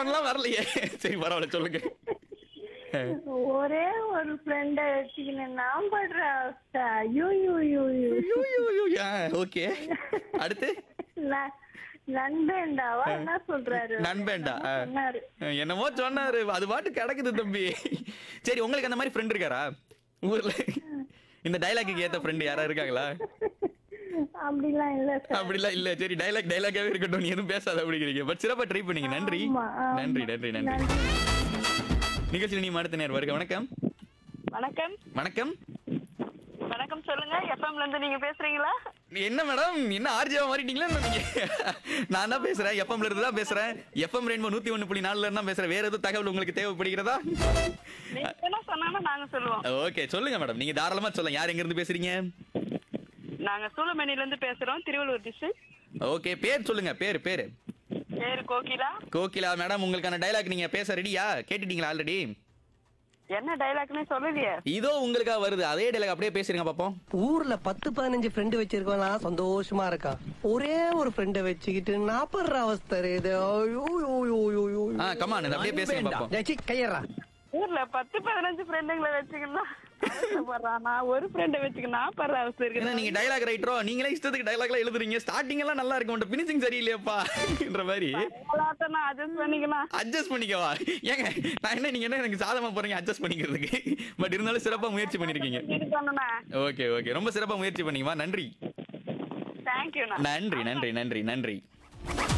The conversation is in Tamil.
சவுண்ட்லாம் வரலையே சரி பரவாயில்ல சொல்லுங்க ஒரே ஒரு ஃப்ரெண்ட வச்சுக்கின்னு நான் படுற அவஸ்தை ஐயோ ஐயோ ஐயோ ஐயோ. ஓகே அடுத்து ந- நண்பேண்டாவா என்ன சொல்றாரு நண்பேண்டா ஆ. சொன்னாரு என்னமோ சொன்னாரு அது பாட்டு கிடக்குது தம்பி சரி உங்களுக்கு அந்த மாதிரி ஃப்ரெண்ட் இருக்காரா ஊர்ல இந்த டைலாக்கு ஏத்த ஃப்ரெண்ட் யாரா இருக்காங்களா அப்படிலாம் இல்ல சார் அப்படிலாம் இல்ல சரி டைலாக் டைலாக்காவே இருக்கட்டும் நீ எதுவும் பேசாத அப்படிங்கிறீங்க பட் சிறப்பா ட்ரை பண்ணீங்க நன்றி ஆமா, ஆமா. நன்றி நன்றி நன்றி நிகழ்ச்சியில் நீ அடுத்த நேர் வருக வணக்கம் வணக்கம் வணக்கம் வணக்கம் சொல்லுங்க எஃப்எம்ல இருந்து நீங்க பேசுறீங்களா என்ன மேடம் என்ன ஆர்ஜியா மாறிட்டீங்களா என்ன நீங்க நான் தான் பேசுறேன் எஃப்எம்ல இருந்து தான் பேசுறேன் எஃப்எம் ரெயின்போ நூத்தி ஒண்ணு புள்ளி நாலுல இருந்து தான் பேசுறேன் வேற எதுவும் தகவல் உங்களுக்கு தேவைப்படுகிறதா நீங்க என்ன சொன்னாலும் நாங்க சொல்லுவோம் ஓகே சொல்லுங்க மேடம் நீங்க தாராளமா சொல்லுங்க யார் எங்க இருந்து பேசுறீங்க நாங்க சூளமணில இருந்து பேசுறோம் திருவள்ளூர் டிஸ்ட்ரிக்ட் ஓகே பேர் சொல்லுங்க பேர் பேரு பேரு கோகிலா கோகிலா மேடம் உங்களுக்கான டைலாக் நீங்க பேச ரெடியா கேட்டுட்டீங்களா ஆல்ரெடி என்ன டைலாக்னே சொல்லலையே இதோ உங்களுக்காக வருது அதே டைலாக் அப்படியே பேசுறீங்க பாப்போம் ஊர்ல பத்து பதினஞ்சு ஃப்ரெண்டு வச்சிருக்கவன் சந்தோஷமா இருக்கான் ஒரே ஒரு ஃப்ரெண்ட வச்சுக்கிட்டு நாப்படுற அவஸ்தை இது ஐயோ, ஐயோ, ஐயோ, ஐயோ, ஐயோ. ஆ கமான் அப்படியே பேசுங்க பாப்போம் டேய், சீ, கையேறா ஊர்ல பத்து பதினஞ்சு ஃப்ரெண்டுங்களை வச்சுக்கலாம் அவசரப்படுறான் நான் ஒரு ஃப்ரெண்டை வச்சுக்கணும் படுற அவஸ்தை ஏன்னா இருக்கு நீங்க டைலாக் ரைட்டரோ நீங்களே இஷ்டத்துக்கு டைலாக்லாம் எழுதுறீங்க ஸ்டார்டிங் எல்லாம் நல்லா இருக்கும் உங்க பினிஷிங் சரியில்லையாப்பா என்ற மாதிரி நான் அட்ஜஸ்ட் பண்ணிக்கலாம் அட்ஜஸ்ட் பண்ணிக்கவா ஏங்க நான் என்ன நீங்க என்ன எனக்கு சாதமா போறீங்க அட்ஜஸ்ட் பண்ணிக்கிறதுக்கு பட் இருந்தாலும் சிறப்பா முயற்சி பண்ணிருக்கீங்க இது பண்ணுண்ணா ஓகே ஓகே ரொம்ப சிறப்பா முயற்சி பண்ணீங்கம்மா நன்றி தேங்க்யூண்ணா நன்றி நன்றி நன்றி நன்றி